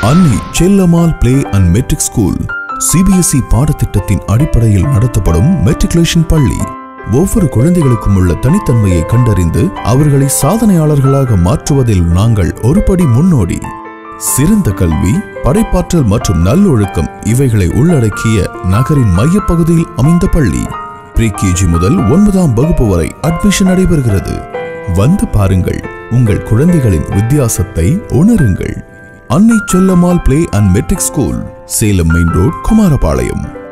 அன்னை Chellammal play and matric school CBSE பாடத்திட்டத்தின் அடிப்படையில் நடத்தப்படும் மெட்ரிகுலேஷன் பள்ளி ஒவ்வொரு குழந்தைகளுக்கும் உள்ள தனித்தன்மையை கண்டறிந்து அவர்களை சாதனையாளர்களாக மாற்றுவதில் நாங்கள் ஒருபடி முன்னோடி சிறந்த கல்வி படைப்பாற்றல் மற்றும் நல்லொழுக்கம் இவைகளை உள்ளடக்கிய நகரின் மையப்பகுதியில் அமைந்த பள்ளி ப்ரீ கேஜி முதல் ஒன்பதாம் வகுப்பு வரை அட்மிஷன் நடைபெறுகிறது வந்து பாருங்கள் உங்கள் குழந்தைகளின் வித்தியாசத்தை உணருங்கள் Annai Chellammal play and matric school Salem main road Kumarapalayam